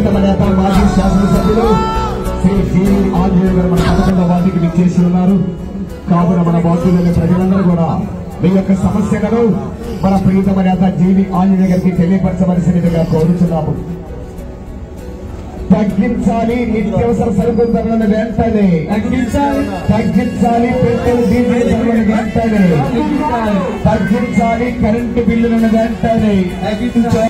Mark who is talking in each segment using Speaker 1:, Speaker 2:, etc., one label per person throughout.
Speaker 1: ప్రియతమ నేత మాజీ శాసనసభ్యులు శ్రీ జి ఆంజనేయ గారు మన పదకొండవ వార్డుకి విచ్చేసి ఉన్నారు కావున మన వార్డులోని ప్రజలందరూ కూడా మీ యొక్క సమస్యలను మన ప్రియతమ నేత జీవి ఆంజనేయ గారికి తెలియపరచవలసినదిగా కోరుచున్నాము తగ్గించాలి నిత్యావసర సరుకుల ధరలను వెంటనే
Speaker 2: తగ్గించాలి
Speaker 1: తగ్గించాలి పెట్రోల్ డీజిల్ ధరలను వెంటనే తగ్గించాలి కరెంటు బిల్లులను వెంటనే
Speaker 2: తగ్గించాలి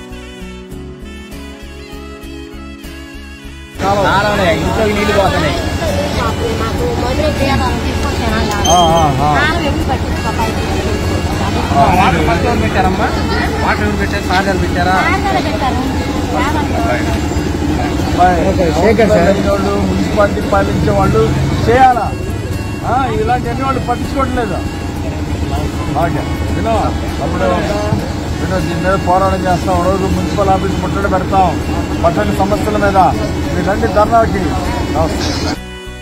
Speaker 3: కాలంలో ఇంట్లో నీళ్లు పోతున్నాయి
Speaker 4: మాకు మొదలు చేయాలని తీసుకొచ్చాను
Speaker 3: ఆ, ఆ, ఆ.
Speaker 4: నాలుగు ఎప్పుడు పట్టించుకోవాలి
Speaker 3: వాటర్ ఫస్ట్ ఎవరు పెట్టారమ్మా వాటర్ ఎవరు పెట్టారు సాగర్ పెట్టారా
Speaker 4: పెట్టారు
Speaker 3: వాళ్ళు మున్సిపాలిటీ పాలించే వాళ్ళు చేయాలా ఆ, ఇలాంటి అన్ని వాళ్ళు పట్టించుకోవట్లేదు ఓకే వినో అప్పుడు వినో దీని మీద పోరాటం చేస్తాం రోజు మున్సిపల్ ఆఫీస్ ముట్టడి పెడతాం పట్టణ సమస్యల మీద మీరండి ధర్నాకి నమస్తే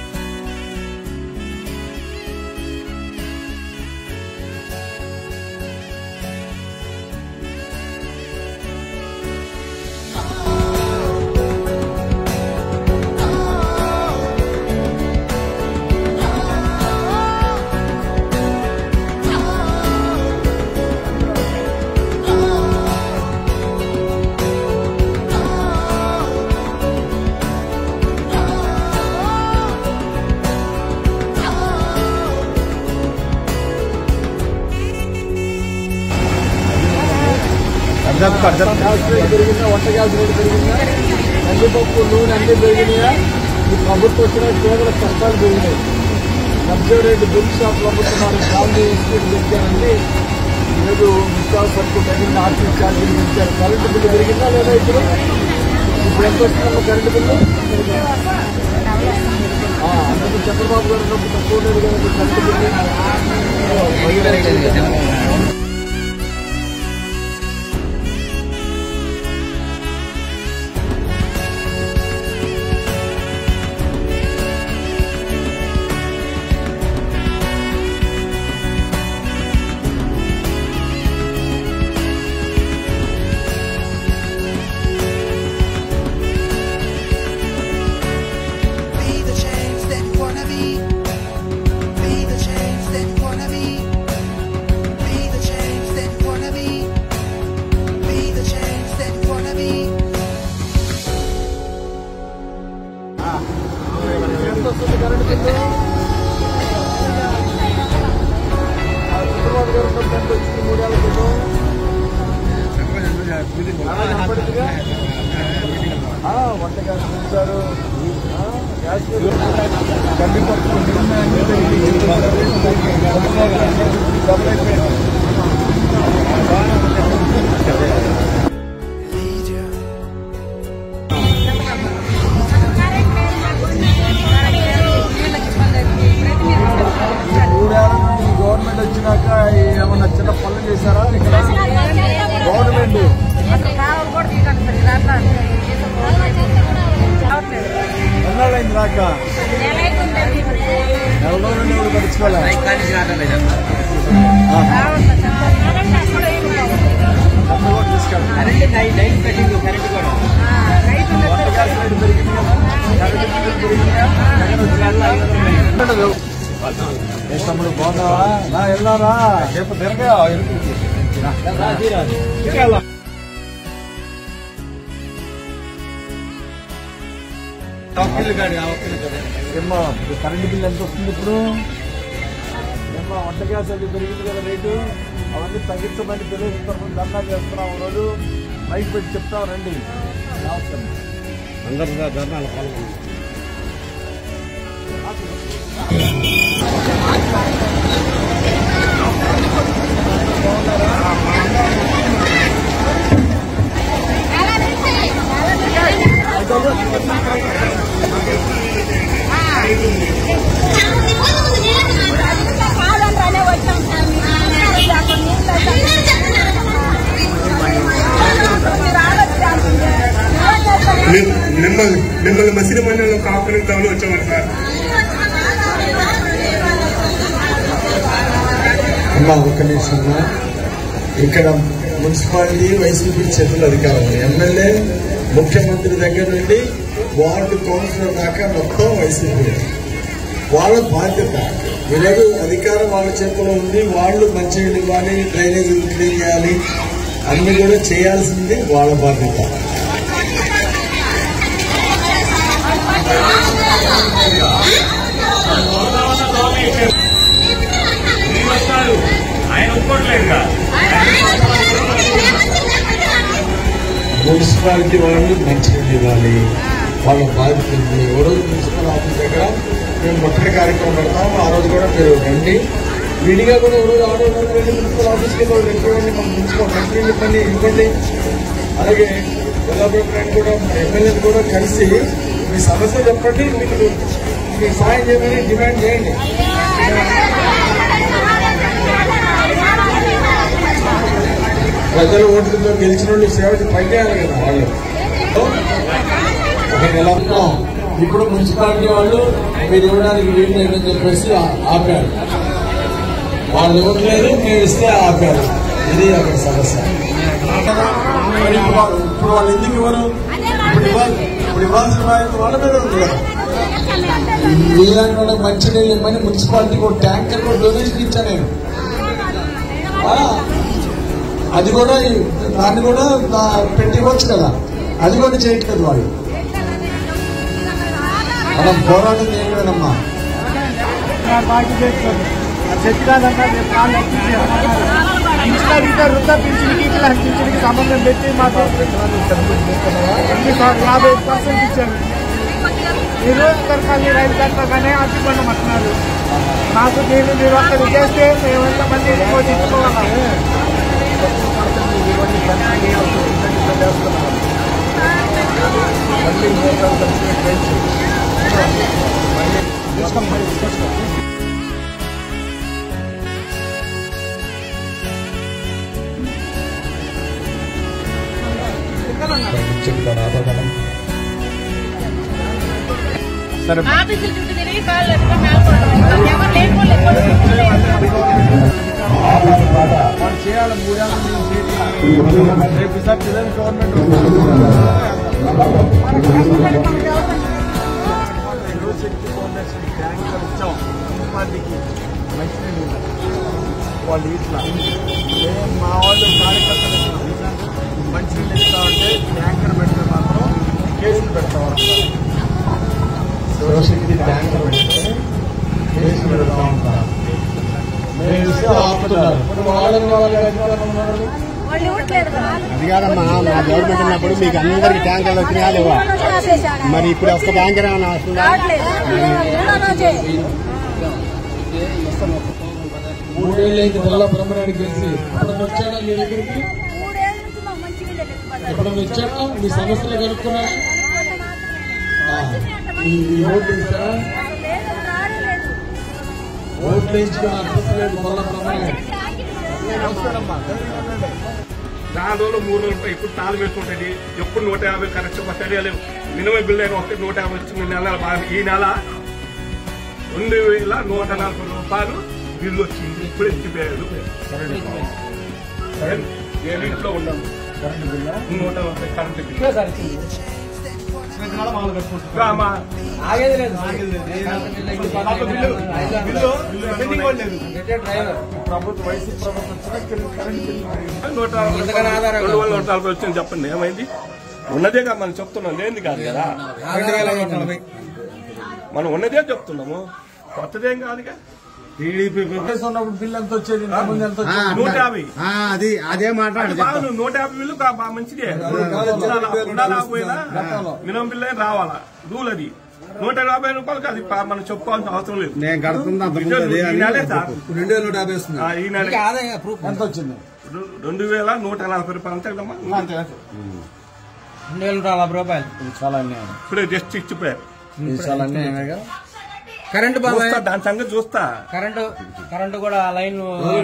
Speaker 3: గ్యాస్ రేట్ పెరిగిందా వంట గ్యాస్ రేట్ పెరిగిందా కందిపప్పు నూనె అన్ని పెరిగినాయా ఈ ప్రభుత్వం వచ్చిన కేవలం కష్టాలు పెరిగినాయి డబ్బే రేటు బుక్ షాప్లు అమ్ముతున్నారు గాంధీ ఇన్స్టిట్యూట్ పెట్టారండి ఈరోజు నిత్యావసర సరుకు పెరిగిన ఆర్టీసీ ఛార్జీలు పెంచారు కరెంటు బిల్లు పెరిగిందా లేదా ఇప్పుడు ఇప్పుడు ఎంత వస్తుందమ్మా కరెంటు బిల్లు ఆ, అందుకు చంద్రబాబు గారు ఉన్నప్పుడు తక్కువ లేదు కదా current bill
Speaker 5: Be the change that you wanna be. Be the change that you wanna be. Be the change that you wanna be. Be the change that you wanna be.
Speaker 3: ఎంత వస్తుంది current bill ఆ, చంద్రబాబు గారు ఉన్నప్పుడు ఎంత వచ్చింది మూడేళ్ల క్రితం ఆ, చెప్పండిగా. ఆ, వంట గ్యాస్ పెంచారు ఆ, గ్యాస్ బిల్లు. కందిపప్పు నూనె అన్ని పెరిగినాయి. డబ్బులు అయిపోయాయి.
Speaker 5: Lead you.
Speaker 3: మూడేళ్ల నుండి ఈ గవర్నమెంట్ వచ్చినాక ఏమన్నా చిన్న పనులు చేశారా ఇక్కడ గవర్నమెంట్ ఎన్నాళ్ళైంది రాక నెల రోజులు ఎవరు పడుచుకోలే డబ్బులు కూడా తీసుకెళ్తారు వంట గ్యాస్ రేటు పెరిగింది కదా కరెంటు బిల్లు పెరిగింది కదా జగన్ వచ్చినాక ఉండదు. ఏ తమ్ముడు బాగున్నావా నా వెళ్ళారా రేపు తిరగా ఏమ్మా ఇప్పుడు కరెంటు బిల్ ఎంత వస్తుంది ఇప్పుడు ఏమ్మా వంట గ్యాస్ అది పెరిగింది కదా రేటు అవన్నీ తగ్గించమని తెలుగు తరఫున ధర్నా చేస్తున్నాం రోజు మైక్ పెట్టి చెప్తాం రండి నమస్తే
Speaker 6: మిమ్- మిమ్మల్ని మిమ్మల్ని మసిలి మండలంలో కాపునిద్దామని వచ్చామని సార్
Speaker 7: అమ్మా ఒక్క నిమిషం ఇక్కడ మున్సిపాలిటీ వైసీపీ చేతుల అధికారం ఉంది ఎమ్మెల్యే
Speaker 3: ముఖ్యమంత్రి దగ్గర నుండి వార్డు కౌన్సిలర్ దాకా మొత్తం వైసీపీ వాళ్ళ బాధ్యత ఈరోజు అధికారం వాళ్ళ చేతిలో ఉంది వాళ్ళు మంచినీళ్ళు ఇవ్వాలి డ్రైనేజీ క్లీన్ చేయాలి అన్ని కూడా చేయాల్సింది వాళ్ళ బాధ్యత
Speaker 2: ఆయన ఒప్పుకోవట్లేదుగా
Speaker 3: మున్సిపాలిటీ వాళ్ళు మంచినీళ్ళు ఇవ్వాలి వాళ్ళ బాధ్యత ఉంది ఓ రోజు మున్సిపల్ ఆఫీస్ దగ్గర మేము మొట్టటి కార్యక్రమం పెడతాం ఆ రోజు కూడా మీరు రండి విడిగా కూడా ఒక రోజు ఆటో వెళ్ళి మున్సిపల్ ఆఫీస్కి కూడా రండి మన మున్సిపల్ మంచినీళ్ళు పని ఇవ్వండి అలాగే డెవలప్మెంట్ కూడా ఎమ్మెల్యే కూడా కలిసి మీ సమస్య చెప్పండి మీకు మీకు సాయం చేయమని డిమాండ్ చేయండి ప్రజల ఓట్లతో గెలిచిన వాళ్ళు సేవ పనిచేయాలి కదా వాళ్ళు ఒక నెల క్రితం ఇప్పుడు మున్సిపాలిటీ వాళ్ళు మీరు ఇవ్వడానికి వీలు లేదని చెప్పేసి ఆ- ఆపారు వాళ్ళు ఇవ్వట్లేదు మేము ఇస్తే ఆపారు ఇది అక్కడ సమస్య మరి ఇప్పుడు వాళ్ళు- ఇప్పుడు వాళ్ళు ఎందుకు ఇవ్వరు ఇప్పుడు ఇవ్వాలి ఇప్పుడు ఇవ్వాల్సిన బాధ్యత వాళ్ళ మీద ఉంది కదా వీళ్ళని వాళ్ళకి మంచినీళ్ళు ఇవ్వమని మున్సిపాలిటీకి ఒక ట్యాంకర్ కూడా డొనేషన్ ఇచ్చా నేను ఆ, అది కూడా దాన్ని కూడా దా- పెట్టివచ్చు కదా అది కూడా చేయట్లేదు వాళ్ళు మనం పోరాటం చేయలేదమ్మా
Speaker 7: బాకీ చేస్తారు చెట్టు కాదన్నా రేపు కాళ్ళు ఇంట్లో ఇంకా వృద్ధ పింఛన్కి ఇట్లా పింఛన్కి సంబంధం పెట్టి మాకు ఎన్ని సార్లు యాభై పర్సెంట్ ఇచ్చారు మీరు దొరకాలి రైలు కట్టగానే అడ్డుకోండి అంటున్నారు నాకు నేను మీరు అక్కడ చేస్తే మేము ఎంతమంది పోషించుకోవాలి
Speaker 4: ఆఫీసులు చుట్టూ తిరిగి కాళ్ళు ఎత్తుకొని మేల్కొంటారు. ఎవరు లేని వాళ్ళు ఎక్కడ కూర్చోలేరు.
Speaker 3: వాళ్ళు చేయాలి మూడేళ్ళ నుంచి రేపు ఈసారి పిల్లలు గవర్నమెంట్ శక్తి ఫౌండేషన్ ట్యాంకర్ ఇచ్చాం మున్సిపాలిటీకి మంచినీళ్ళు వాళ్ళు ఇట్లా మేము మా వాళ్ళు కార్యకర్తలు మంచినీళ్ళు ఇస్తామంటే ట్యాంకర్ పెడితే మాత్రం కేసులు పెడతాం శివశక్తి ట్యాంకర్ పెడితే కేసులు పెడతా ఉంటారు మేము ఇస్తే ఆపుతున్నారు ఇప్పుడు వాళ్ళని వాళ్ళ అధికారం ఉన్నారు
Speaker 4: వాళ్ళు ఇవ్వట్లేదు కదా.
Speaker 7: అది కాదమ్మా మా గవర్నమెంట్ ఉన్నప్పుడు మీకు అందరికి ట్యాంకర్లు వచ్చినాయా లేవా మరి ఇప్పుడు ఒక్క ట్యాంకర్ ఏమైనా వస్తుందా
Speaker 4: రావట్లేదు. ఏమన్నా చేయి.
Speaker 3: మూడేళ్ళు అయింది మళ్ళా బ్రహ్మనాయుడు గెలిచి అప్పుడు వచ్చాడా మీ దగ్గరికి
Speaker 4: మూడేళ్ళ నుంచి మాకు మంచి నీళ్ళు ఎత్తుకుపోతారు.
Speaker 3: ఎప్పుడు వచ్చాడా మీ సమస్యలు కనుక్కున్నారా ఆ, ఈ ఈ ఓట్లు ఇస్తారా
Speaker 4: లేదు, రాలేదు.
Speaker 3: ఓట్లు వేయించుకుని అర్థం లేదు మళ్ళా బ్రహ్మనాయుడు
Speaker 2: నాలుగు రోజులు మూడు రోజులు ఉంటాయి. ఇప్పుడు తాళం వేసుకుంటుంది ఎప్పుడు నూట యాభై కరెక్ట్ వస్తాయి లేవు మినిమం బిల్ అయినా వస్తే నూట యాభై వచ్చింది నెల బాగా- ఈ నెల రెండు వేల నూట నలభై రూపాయలు బిల్లు వచ్చింది ఇప్పుడు ఎత్తిపోయాడు నేను ఇంట్లో ఉన్నాను నూట నలభై కరెంట్ బిల్లు రామా.
Speaker 3: ప్రభుత్వం వైసీపీ ప్రభుత్వం వచ్చినా కరెంట్ బిల్లు
Speaker 2: నూట రెండు వేల నూట నలభై వచ్చింది చెప్పండి ఏమైంది ఉన్నదే కదా మనం చెప్తున్నాం లేనిది కాదు కదా మనం ఉన్నదే చెప్తున్నాము కొత్తదేం కాదుగా
Speaker 3: టీడీపీ కాంగ్రెస్ ఉన్నప్పుడు బిల్ ఎంత వచ్చేది ఇంతకుముందు ఎంత వచ్చేది
Speaker 2: నూట యాభై
Speaker 7: అది అదే మాట్లాడు
Speaker 2: అది బాగా నువ్వు నూట యాభై బిల్లు బా- బాగా మంచిదే ఉండాలా- ఉండాలా పోయినా మినిమం బిల్ అయినా రావాలా రూల్ అది నూట యాభై రూపాయలకి అది పా- మనం చెప్పుకోవాల్సిన అవసరం లేదు
Speaker 7: నేను కడుతున్నా
Speaker 2: ఈ నెలే సార్
Speaker 3: రెండు వేల నూట యాభై వస్తుంది
Speaker 2: ఆ, ఈ నెల
Speaker 3: ఎంత వచ్చింది
Speaker 2: రె- రెండు వేల నూట నలభై రూపాయలు అంతే కదమ్మా
Speaker 8: రెండు వేల నూట నలభై రూపాయలు
Speaker 3: ఇది చాలా అన్యాయం
Speaker 2: ఇప్పుడే జస్ట్ ఇచ్చిపోయారు
Speaker 3: ఇది చాలా అన్యాయమేగా
Speaker 8: కరెంటు బాబాయ్
Speaker 2: చూస్తా దాని సంగతి చూస్తా
Speaker 8: కరెంటు కరెంటు కూడా లైన్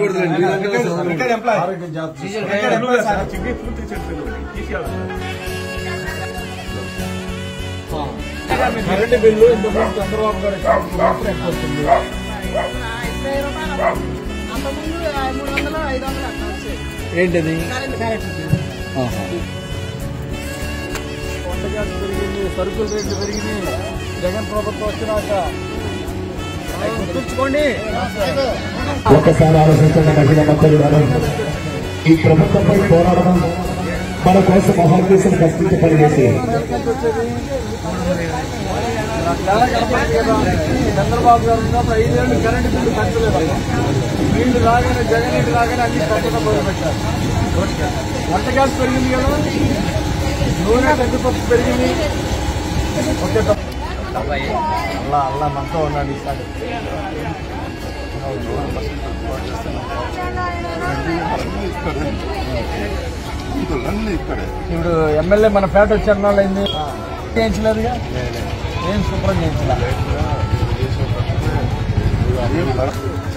Speaker 3: ఆరోగ్య జాబ్
Speaker 8: డీజిల్
Speaker 2: నువ్వే సార్, చిగ్గి పూర్తి చెప్పారు తీసుకెళ్ళాలి
Speaker 3: కరెంట్ బిల్లు ఇంతకుముందు చంద్రబాబు గారు ఇచ్చినప్పుడు మాత్రం ఎక్కువ వస్తుంది
Speaker 4: ఇరవై రూపాయలు అంతకుముందు మూడు వందలు ఐదు వందలు అట్లా వచ్చేది
Speaker 3: ఏంటిది
Speaker 4: కరెంట్ కరెంట్
Speaker 3: వంట గ్యాస్ పెరిగింది సరుకుల రేట్లు పెరిగినాయి జగన్ ప్రభుత్వం వచ్చినాక అవి గుర్తుంచుకోండి
Speaker 1: ఒక్కసారి ఆలోచించండి మహిళ మంత్రులు గారు ఈ ప్రభుత్వంపై పోరాడడం మన కోసం మహాదేశం కష్టించి పనిచేసి
Speaker 3: ఎంత వచ్చేది నాకు తేడా కనపడింది కదా చంద్రబాబు గారు ఉన్నప్పుడు ఐదేళ్ళు కరెంటు బిల్లు పెంచలేదు వీళ్ళు రాగానే జగన్ ఇంటి రాగానే అన్ని పెంచడం మొదలుపెట్టారు వంట గ్యాస్ పెరిగింది కదా నూనె కందిపప్పు పెరిగింది ఓకే అల్లా అల్లా మనతో ఉన్నాడు ఈసారి ఇప్పుడు ఎమ్మెల్యే మన పేట వచ్చి అన్నాళ్ళు అయింది చేయించలేదుగా ఏం శుభ్రం చేయించలే